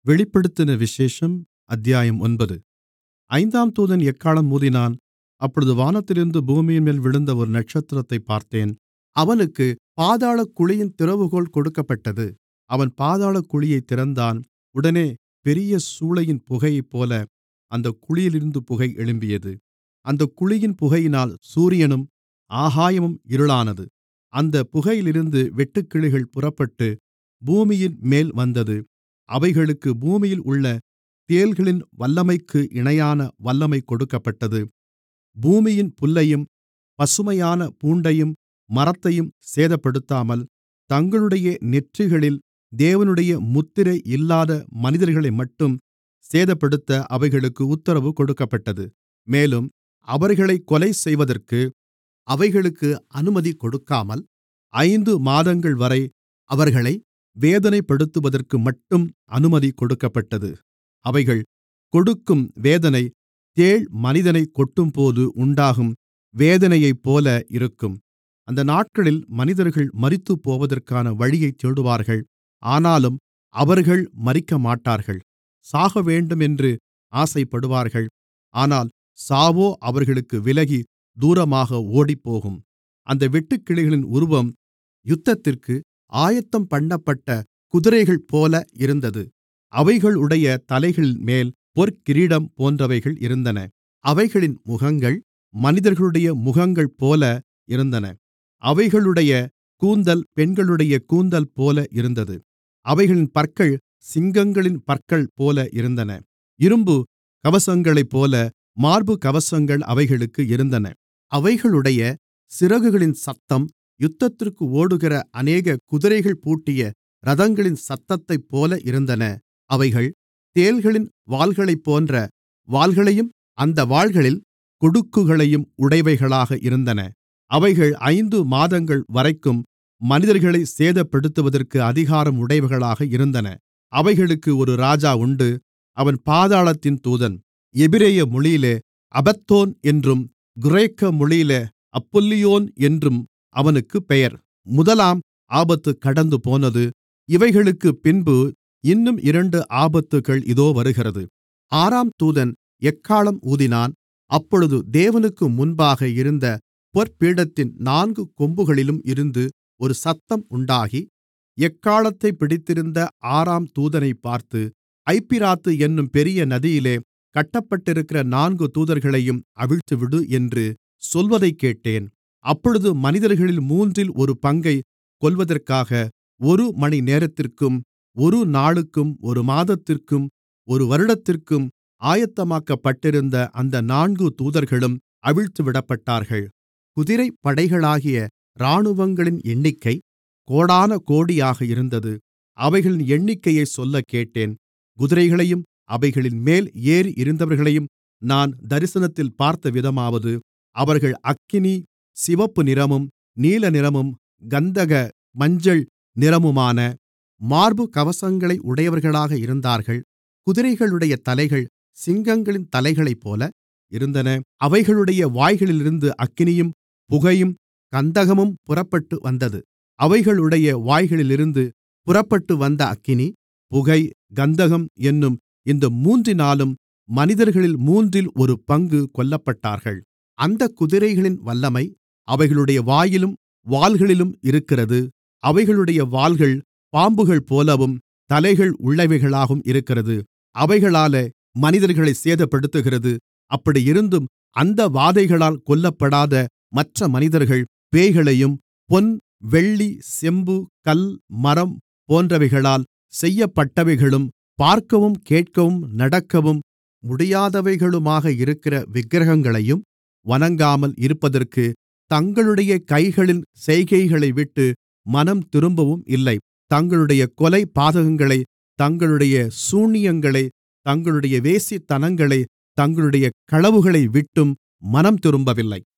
வெளிப்படுத்தின விசேஷம் அத்தியாயம் ஒன்பது ஐந்தாம் தூதன் எக்காளம் ஊதினான் அப்பொழுது வானத்திலிருந்து பூமியின்மேல் விழுந்த ஒரு நட்சத்திரத்தைப் பார்த்தேன் அவனுக்குப் பாதாளக்குழியின் திறவுகோல் கொடுக்கப்பட்டது அவன் பாதாளக்குழியைத் திறந்தான் உடனே பெரிய சூளையின் புகையைப்போல அந்தக் குழியிலிருந்து புகை எழும்பியது அந்தக் குழியின் புகையினால் சூரியனும் ஆகாயமும் இருளானது அந்தப் புகையிலிருந்து வெட்டுக்கிளிகள் புறப்பட்டு பூமியின்மேல் வந்தது அவைகளுக்கு பூமியில் உள்ள தேள்களின் வல்லமைக்கு இணையான வல்லமை கொடுக்கப்பட்டது பூமியின் புல்லையும் பசுமையான பூண்டையும் மரத்தையும் சேதப்படுத்தாமல் தங்களுடைய நெற்றிகளில் தேவனுடைய முத்திரை இல்லாத மனிதர்களைமட்டும் சேதப்படுத்த அவைகளுக்கு உத்தரவு கொடுக்கப்பட்டது மேலும் அவர்களைக் கொலைசெய்வதற்கு அவைகளுக்கு அனுமதி கொடுக்காமல் ஐந்து மாதங்கள்வரை அவர்களை வேதனைப்படுத்துவதற்குமட்டும் அனுமதி கொடுக்கப்பட்டது அவைகள் கொடுக்கும் வேதனை தேள் மனிதனைக் கொட்டும்போது உண்டாகும் வேதனையைப்போல இருக்கும் அந்த நாட்களில் மனிதர்கள் மரித்துப்போவதற்கான வழியைத் தேடுவார்கள் ஆனாலும் அவர்கள் மரிக்கமாட்டார்கள் சாகவேண்டுமென்று ஆசைப்படுவார்கள் ஆனால் சாவோ அவர்களுக்கு விலகி தூரமாக ஓடிப்போகும் அந்த வெட்டுக்கிளிகளின் உருவம் யுத்தத்திற்கு ஆயத்தம்பண்ணப்பட்ட குதிரைகள்போல இருந்தது அவைகளுடைய தலைகளின்மேல் பொற்கிரீடம் போன்றவைகள் இருந்தன அவைகளின் முகங்கள் மனிதர்களுடைய முகங்கள்போல இருந்தன அவைகளுடைய கூந்தல் பெண்களுடைய கூந்தல்போல இருந்தது அவைகளின் பற்கள் சிங்கங்களின் பற்கள்போல இருந்தன இரும்பு கவசங்களைப்போல மார்புக்கவசங்கள் அவைகளுக்கு இருந்தன அவைகளுடைய சிறகுகளின் சத்தம் யுத்தத்திற்கு ஓடுகிற அநேக குதிரைகள் பூட்டிய இரதங்களின் சத்தத்தைப்போல இருந்தன அவைகள் தேள்களின் வால்களைப்போன்ற வால்களையும் அந்த வால்களில் கொடுக்குகளையும் உடையவைகளாக இருந்தன அவைகள் ஐந்து மாதங்கள் வரைக்கும் மனிதர்களை சேதப்படுத்துவதற்கு அதிகாரம் உடையவைகளாக இருந்தன அவைகளுக்கு ஒரு ராஜா உண்டு அவன் பாதாளத்தின் தூதன் எபிரெய மொழியிலே அபத்தோன் என்றும் கிரேக்க மொழியிலே அப்பொல்லியோன் என்றும் அவனுக்குப் பெயர் முதலாம் ஆபத்து கடந்துபோனது இவைகளுக்குப் பின்பு இன்னும் இரண்டு ஆபத்துகள் இதோ வருகிறது ஆறாம் தூதன் எக்காளம் ஊதினான் அப்பொழுது தேவனுக்கு முன்பாக இருந்த பொற்பீடத்தின் நான்கு கொம்புகளிலும் இருந்து ஒரு சத்தம் உண்டாகி எக்காளத்தைப் பிடித்திருந்த ஆறாம் தூதனைப் பார்த்து ஐப்பிராத்து என்னும் பெரிய நதியிலே கட்டப்பட்டிருக்கிற நான்கு தூதர்களையும் அவிழ்த்துவிடு என்று சொல்வதைக் கேட்டேன் அப்பொழுது மனிதர்களில் மூன்றில் ஒரு பங்கைக் கொல்வதற்காக ஒரு மணி நேரத்திற்கும் ஒரு நாளுக்கும் ஒரு மாதத்திற்கும் ஒரு வருடத்திற்கும் ஆயத்தமாக்கப்பட்டிருந்த அந்த நான்கு தூதர்களும் அவிழ்த்துவிடப்பட்டார்கள் குதிரைப்படைகளாகிய இராணுவங்களின் எண்ணிக்கை கோடானகோடியாக இருந்தது அவைகளின் எண்ணிக்கையைச் சொல்லக் கேட்டேன் குதிரைகளையும் அவைகளின்மேல் ஏறி இருந்தவர்களையும் நான் தரிசனத்தில் பார்த்தவிதமாவது அவர்கள் அக்கினி சிவப்பு நிறமும் நீலநிறமும் கந்தக மஞ்சள் நிறமுமான மார்புக்கவசங்களை உடையவர்களாக இருந்தார்கள் குதிரைகளுடைய தலைகள் சிங்கங்களின் தலைகளைப்போல இருந்தன அவைகளுடைய வாய்களிலிருந்து அக்கினியும் புகையும் கந்தகமும் புறப்பட்டு வந்தது அவைகளுடைய வாய்களிலிருந்து புறப்பட்டு வந்த அக்கினி புகை கந்தகம் என்னும் இந்த மூன்றினாலும் மனிதர்களில் மூன்றில் ஒரு பங்கு கொல்லப்பட்டார்கள் அந்தக் குதிரைகளின் வல்லமை அவைகளுடைய வாயிலும் வால்களிலும் இருக்கிறது அவைகளுடைய வால்கள் பாம்புகள் போலவும் தலைகள் உள்ளவைகளாகவும் இருக்கிறது அவைகளாலே மனிதர்களை சேதப்படுத்துகிறது அப்படியிருந்தும் அந்த வாதைகளால் கொல்லப்படாத மற்ற மனிதர்கள் பேய்களையும் பொன் வெள்ளி செம்பு கல் மரம் போன்றவைகளால் செய்யப்பட்டவைகளும் பார்க்கவும் கேட்கவும் நடக்கவும் முடியாதவைகளுமாக இருக்கிற விக்கிரகங்களையும் வணங்காமல் இருப்பதற்கு தங்களுடைய கைகளின் செய்கைகளைவிட்டு மனம் திரும்பவும் இல்லை தங்களுடைய கொலை பாதகங்களை தங்களுடைய சூனியங்களை தங்களுடைய வேசித்தனங்களை தங்களுடைய களவுகளை விட்டும் மனம் திரும்பவில்லை